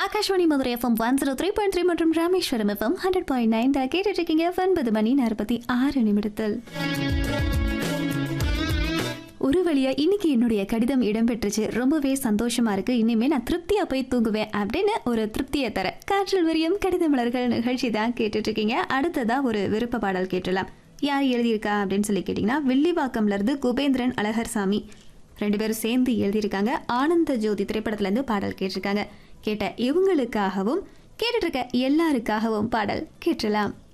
Akashvani Madurai FM one zero three point three மற்றும் Rameswaram FM hundred point nine கேட்டுட்டு இருக்கீங்க ஒன்பது மணி நாற்பத்தி ஆறு நிமிடத்தில் ஒரு வழியா இன்னைக்கு என்னுடைய கடிதம் இடம்பெற்றுச்சு ரொம்பவே சந்தோஷமா இருக்கு இனிமே நான் திருப்தியா போய் தூங்குவேன் அப்படின்னு ஒரு திருப்தியை தர காற்றில் விரியும் கடித மலர்கள் நிகழ்ச்சி தான் கேட்டுட்டு இருக்கீங்க அடுத்ததா ஒரு விருப்ப பாடல் கேட்டலாம் யார் எழுதியிருக்கா அப்படின்னு சொல்லி கேட்டிங்கன்னா வில்லிவாக்கம்ல இருந்து குபேந்திரன் அழகர்சாமி ரெண்டு பேரும் சேர்ந்து எழுதியிருக்காங்க ஆனந்த ஜோதி திரைப்படத்துல இருந்து பாடல் கேட்டிருக்காங்க கேட்ட இவங்களுக்காகவும் கேட்டுட்டு இருக்க எல்லாருக்காகவும் பாடல் கேட்டலாம்